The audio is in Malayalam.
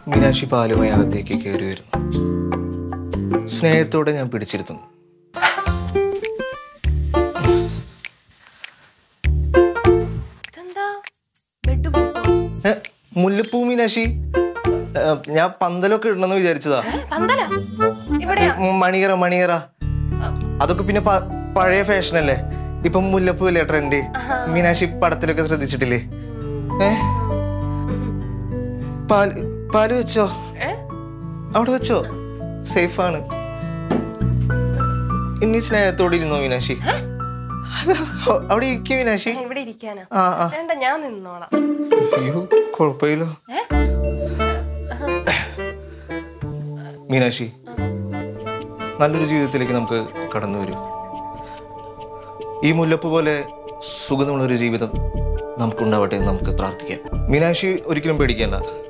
മീനാക്ഷി പാലുമായി അകത്തേക്ക് കയറി വരുന്നു സ്നേഹത്തോടെ ഞാൻ പിടിച്ചിരുത്തുന്നു ഇതെന്താ ബെഡ് പൂക്കോ ഏ, മുല്ലപ്പൂ മീനാക്ഷി ഏ, ഞാൻ പന്തലൊക്കെ ഇടണമെന്ന് വിചാരിച്ചതാ പന്തല ഇവിടെയാ ഉം, മണിയറ മണിയറ അതൊക്കെ പിന്നെ പ- പഴയ ഫാഷനല്ലേ ഇപ്പം മുല്ലപ്പൂ അല്ലേ ട്രെൻഡ് മീനാക്ഷി പടത്തിലൊക്കെ ശ്രദ്ധിച്ചിട്ടില്ലേ ഏ പാല് പാല് വെച്ചോ ഏ? അവിടെ വെച്ചോ സേഫ് ആണ് ഇനി സ്നേഹത്തോടെ ഇരുന്നോ മീനാക്ഷി അല്ല, അവിടെ ഇരിക്കും മീനാക്ഷി ഇവിടെ ഇരിക്കാനാ ആ ആ വേണ്ട ഞാൻ നിന്നോളാം അയ്യോ കുഴപ്പമില്ലോ ഏ? മീനാക്ഷി നല്ലൊരു ജീവിതത്തിലേക്ക് നമുക്ക് കടന്നു വരും ഈ മുല്ലപ്പ് പോലെ സുഖമുള്ളൊരു ജീവിതം നമുക്കുണ്ടാവട്ടെ എന്ന് നമുക്ക് പ്രാർത്ഥിക്കാം മീനാക്ഷി ഒരിക്കലും പേടിക്കേണ്ട